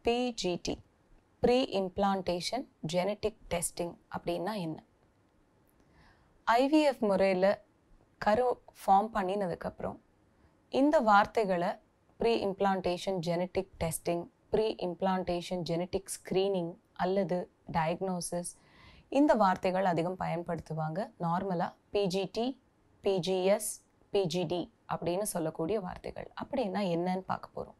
PGT pre implantation genetic testing அப்படின்னா என்ன IVF முறையில் கரு ஃபார்ம் பண்ணினதுக்கப்புறம் இந்த வார்த்தைகளை pre implantation genetic testing pre implantation genetic screening அல்லது டயக்னோசிஸ் இந்த வார்த்தைகள் அதிகம் பயன்படுத்துவாங்க நார்மலாக பிஜிடி பிஜிஎஸ் பிஜிடி அப்படின்னு சொல்லக்கூடிய வார்த்தைகள் அப்படின்னா என்னன்னு பார்க்க போகிறோம்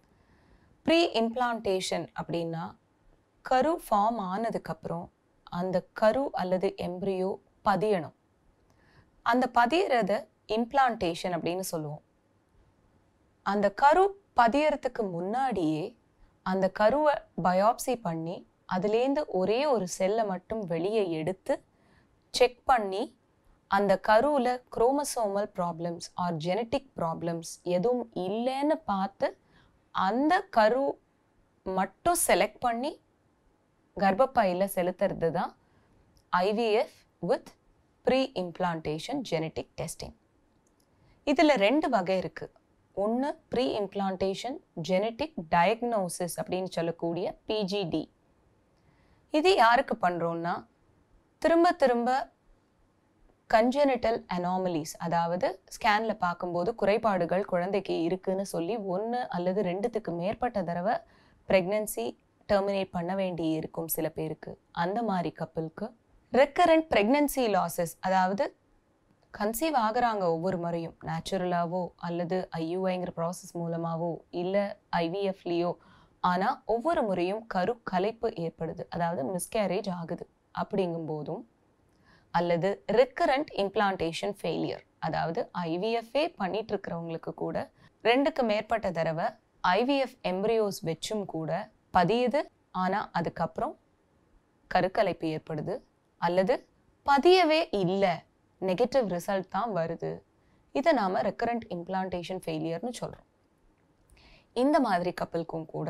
ப்ரீ இம்ப்ளான்டேஷன் அப்படின்னா கரு ஃபார்ம் ஆனதுக்கப்புறம் அந்த கரு அல்லது எம்ப்ரியோ பதியணும் அந்த பதியறத இம்ப்ளான்டேஷன் அப்படின்னு சொல்லுவோம் அந்த கரு பதியறதுக்கு முன்னாடியே அந்த கருவை பயாப்சி பண்ணி அதுலேருந்து ஒரே ஒரு செல்லை மட்டும் வெளியே எடுத்து செக் பண்ணி அந்த கருவில் chromosomal problems or genetic problems எதுவும் இல்லைன்னு பார்த்து அந்த கரு மட்டும் செலக்ட் பண்ணி கர்ப்பப்பையில் செலுத்துறது தான் IVF with pre implantation genetic testing இதில் ரெண்டு வகை இருக்குது ஒன்று ப்ரீ இம்ப்ளான்டேஷன் ஜெனட்டிக் டயக்னோசிஸ் அப்படின்னு சொல்லக்கூடிய பிஜிடி இது யாருக்கு பண்ணுறோன்னா திரும்ப திரும்ப கன்ஜெனிட்டல் அனாமலிஸ் அதாவது ஸ்கேனில் பார்க்கும்போது குறைபாடுகள் குழந்தைக்கு இருக்குன்னு சொல்லி ஒன்று அல்லது ரெண்டுத்துக்கு மேற்பட்ட தடவை ப்ரெக்னென்சி டெர்மினேட் பண்ண வேண்டி இருக்கும் சில பேருக்கு அந்த மாதிரி கப்பலுக்கு ரெக்கரண்ட் ப்ரெக்னென்சி லாசஸ் அதாவது கன்சீவ் ஆகுறாங்க ஒவ்வொரு முறையும் நேச்சுரலாவோ அல்லது ஐயூஐங்கிற ப்ராசஸ் மூலமாவோ இல்லை ஐவிஎஃப்லேயோ ஆனால் ஒவ்வொரு முறையும் கரு கலைப்பு ஏற்படுது அதாவது மிஸ்கேரேஜ் ஆகுது அப்படிங்கும் போதும் அல்லது ரெக்கரண்ட் இம்ப்ளான்டேஷன் ஃபெயிலியர் அதாவது ஐவிஎஃப்ஏ பண்ணிட்டு இருக்கிறவங்களுக்கு கூட ரெண்டுக்கு மேற்பட்ட தடவை ஐவிஎஃப் எம்ப்ரியோஸ் வச்சும் கூட பதியுது ஆனால் அதுக்கப்புறம் கருக்கலைப்பு ஏற்படுது அல்லது பதியவே இல்லை நெகட்டிவ் ரிசல்ட் தான் வருது இதை நாம் ரெக்கரண்ட் இம்ப்ளான்டேஷன் ஃபெயிலியர்னு சொல்கிறோம் இந்த மாதிரி கப்பலுக்கும் கூட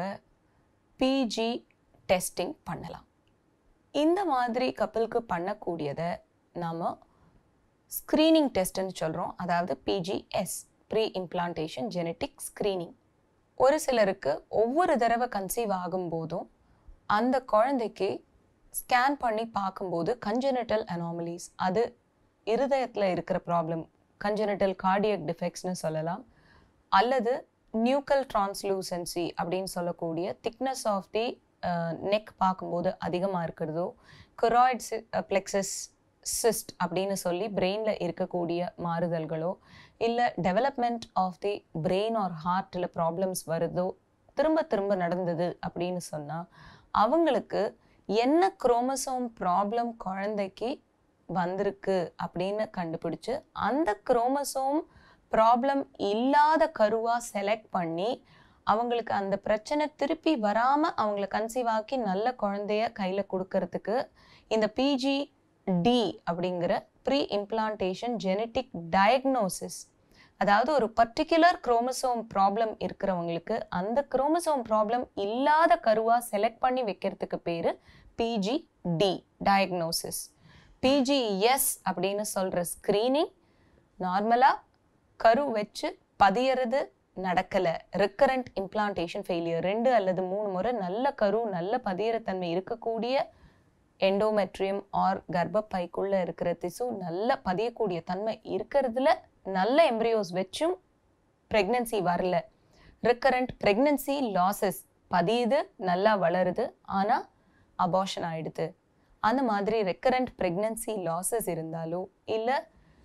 பிஜி டெஸ்டிங் பண்ணலாம் இந்த மாதிரி கப்பலுக்கு பண்ணக்கூடியதை நாம் ஸ்க்ரீனிங் டெஸ்ட்னு சொல்கிறோம் அதாவது PGS pre implantation genetic screening ஒரு சிலருக்கு ஒவ்வொரு தடவை கன்சீவ் ஆகும்போதும் அந்த குழந்தைக்கு ஸ்கேன் பண்ணி பார்க்கும்போது கன்ஜெனிட்டல் அனாமலிஸ் அது இருதயத்தில் இருக்கிற ப்ராப்ளம் கன்ஜெனிட்டல் கார்டியக் டிஃபெக்ட்ஸ்னு சொல்லலாம் அல்லது நியூக்கல் டிரான்ஸ்லூசன்சி அப்படின்னு சொல்லக்கூடிய திக்னஸ் ஆஃப் தி நெக் பார்க்கும்போது அதிகமாக இருக்கிறதோ குராய்ட் பிளெக்சஸ் சிஸ்ட் அப்படின்னு சொல்லி பிரெயினில் இருக்கக்கூடிய மாறுதல்களோ இல்லை development of the brain or ஹார்ட்டில் ப்ராப்ளம்ஸ் வருதோ திரும்ப திரும்ப நடந்தது அப்படின்னு சொன்னால் அவங்களுக்கு என்ன குரோமசோம் ப்ராப்ளம் குழந்தைக்கு வந்திருக்கு அப்படின்னு கண்டுபிடிச்சு அந்த குரோமசோம் ப்ராப்ளம் இல்லாத கருவாக செலக்ட் பண்ணி அவங்களுக்கு அந்த பிரச்சனை திருப்பி வராமல் அவங்கள கன்சீவ் ஆக்கி நல்ல குழந்தைய கையில் கொடுக்கறதுக்கு இந்த பிஜி டி அப்படிங்கிற ப்ரீ இம்ப்ளான்டேஷன் ஜெனட்டிக் டயக்னோசிஸ் அதாவது ஒரு பர்டிகுலர் குரோமசோம் ப்ராப்ளம் இருக்கிறவங்களுக்கு அந்த குரோமசோம் ப்ராப்ளம் இல்லாத கருவாக செலக்ட் பண்ணி வைக்கிறதுக்கு பேர் பிஜி டி டயக்னோசிஸ் பிஜிஎஸ் அப்படின்னு சொல்கிற ஸ்க்ரீனிங் நார்மலாக கரு வச்சு பதியறது நடக்கலை ரெக்கரண்ட் இம்ப்ளான்டேஷன் ஃபெயிலியர் ரெண்டு அல்லது மூணு முறை நல்ல கரு நல்ல பதியறத்தன்மை இருக்கக்கூடிய எண்டோமெட்ரியம் ஆர் கர்ப்பப்பைக்குள்ளே இருக்கிற திசு நல்ல பதியக்கூடிய தன்மை இருக்கிறதுல நல்ல எம்ப்ரியோஸ் வச்சும் ப்ரெக்னென்சி வரல ரிக்கரண்ட் ப்ரெக்னென்சி லாசஸ் பதியுது நல்லா வளருது ஆனால் அபார்ஷன் ஆயிடுது அந்த மாதிரி ரெக்கரண்ட் ப்ரெக்னென்சி லாசஸ் இருந்தாலோ இல்லை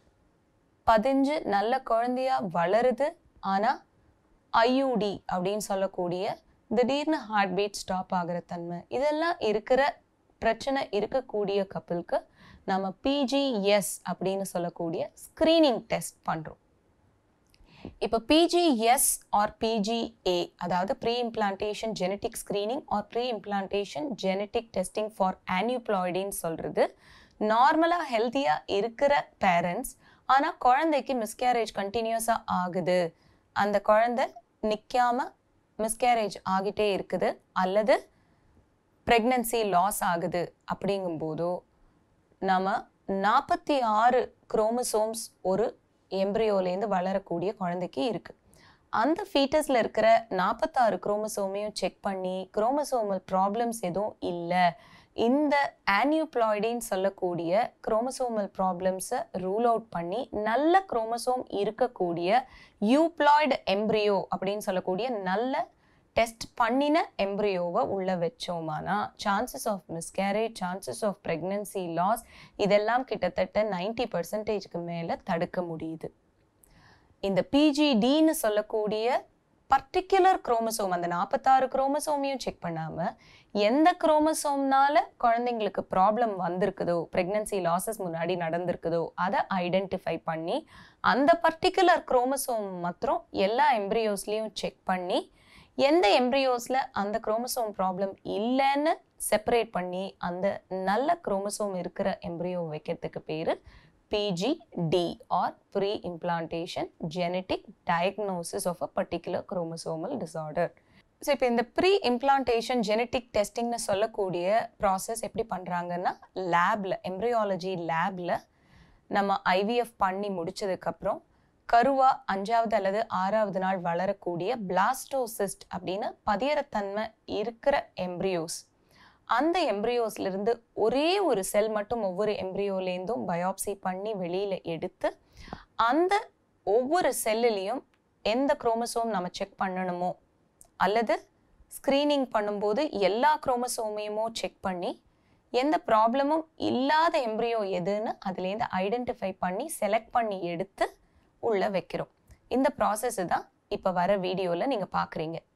பதிஞ்சு நல்ல குழந்தையா வளருது ஆனால் ஐயூடி அப்படின்னு சொல்லக்கூடிய திடீர்னு ஹார்ட் பீட் ஸ்டாப் ஆகிற தன்மை இதெல்லாம் இருக்கிற பிரச்சனை இருக்கக்கூடிய கப்பலுக்கு நம்ம பிஜிஎஸ் அப்படின்னு சொல்லக்கூடிய ஸ்க்ரீனிங் டெஸ்ட் பண்ணுறோம் இப்போ பிஜிஎஸ் ஆர் பிஜிஏ அதாவது pre implantation genetic screening or pre implantation genetic testing for ஆனியூப்ளாய்டின்னு சொல்கிறது நார்மலாக ஹெல்த்தியாக இருக்கிற பேரண்ட்ஸ் ஆனால் குழந்தைக்கு மிஸ்கேரேஜ் கண்டினியூஸாக ஆகுது அந்த குழந்தை நிற்காம மிஸ்கேரேஜ் ஆகிட்டே இருக்குது அல்லது ப்ரெக்னன்சி லாஸ் ஆகுது அப்படிங்கும்போதோ நம்ம நாற்பத்தி ஆறு குரோமசோம்ஸ் ஒரு எம்ப்ரியோலேருந்து வளரக்கூடிய குழந்தைக்கு இருக்குது அந்த ஃபீட்டஸில் இருக்கிற நாற்பத்தாறு குரோமசோமையும் செக் பண்ணி குரோமசோமல் ப்ராப்ளம்ஸ் எதுவும் இல்லை இந்த ஆனியூப்ளாய்டின்னு சொல்லக்கூடிய குரோமசோமல் ப்ராப்ளம்ஸை ரூல் அவுட் பண்ணி நல்ல குரோமசோம் இருக்கக்கூடிய யூப்ளாய்டு எம்ப்ரியோ அப்படின்னு சொல்லக்கூடிய நல்ல டெஸ்ட் பண்ணின எம்ப்ரியோவை உள்ள வச்சோமானா chances of miscarriage chances of pregnancy loss இதெல்லாம் கிட்டத்தட்ட நைன்டி பர்சன்டேஜ்க்கு மேலே தடுக்க முடியுது இந்த பிஜிடின்னு சொல்லக்கூடிய பர்டிகுலர் குரோமசோம் அந்த நாற்பத்தாறு குரோமசோமையும் செக் பண்ணாமல் எந்த குரோமசோம்னால குழந்தைங்களுக்கு ப்ராப்ளம் வந்திருக்குதோ ப்ரெக்னன்சி லாசஸ் முன்னாடி நடந்திருக்குதோ அதை ஐடென்டிஃபை பண்ணி அந்த பர்டிகுலர் குரோமசோம் மாத்திரம் எல்லா எம்ப்ரியோஸ்லேயும் செக் பண்ணி எந்த எம்ப்ரியோஸில் அந்த குரோமசோம் ப்ராப்ளம் இல்லைன்னு செப்பரேட் பண்ணி அந்த நல்ல குரோமசோம் இருக்கிற எம்ப்ரியோ வைக்கிறதுக்கு பேர் PGD or pre implantation genetic diagnosis of a particular chromosomal disorder so இப்போ இந்த ப்ரீ இம்ப்ளான்டேஷன் ஜெனட்டிக் டெஸ்டிங்னு சொல்லக்கூடிய ப்ராசஸ் எப்படி பண்ணுறாங்கன்னா லேபில் எம்ப்ரியாலஜி லேபில் நம்ம ஐவிஎஃப் பண்ணி முடிச்சதுக்கப்புறம் கருவா அஞ்சாவது அல்லது ஆறாவது நாள் வளரக்கூடிய பிளாஸ்டோசிஸ்ட் அப்படின்னு பதியரத்தன்மை இருக்கிற எம்ப்ரியோஸ் அந்த எம்ப்ரியோஸ்லேருந்து ஒரே ஒரு செல் மட்டும் ஒவ்வொரு எம்ப்ரியோலேருந்தும் பயாப்சி பண்ணி வெளியில் எடுத்து அந்த ஒவ்வொரு செல்லுலேயும் எந்த குரோமசோம் நம்ம செக் பண்ணணுமோ அல்லது ஸ்க்ரீனிங் பண்ணும்போது எல்லா குரோமசோமையுமோ செக் பண்ணி எந்த ப்ராப்ளமும் இல்லாத எம்ப்ரியோ எதுன்னு அதுலேருந்து ஐடென்டிஃபை பண்ணி செலக்ட் பண்ணி எடுத்து உள்ளே வைக்கிறோம் இந்த ப்ராசஸ் தான் இப்போ வர வீடியோவில் நீங்கள் பார்க்குறீங்க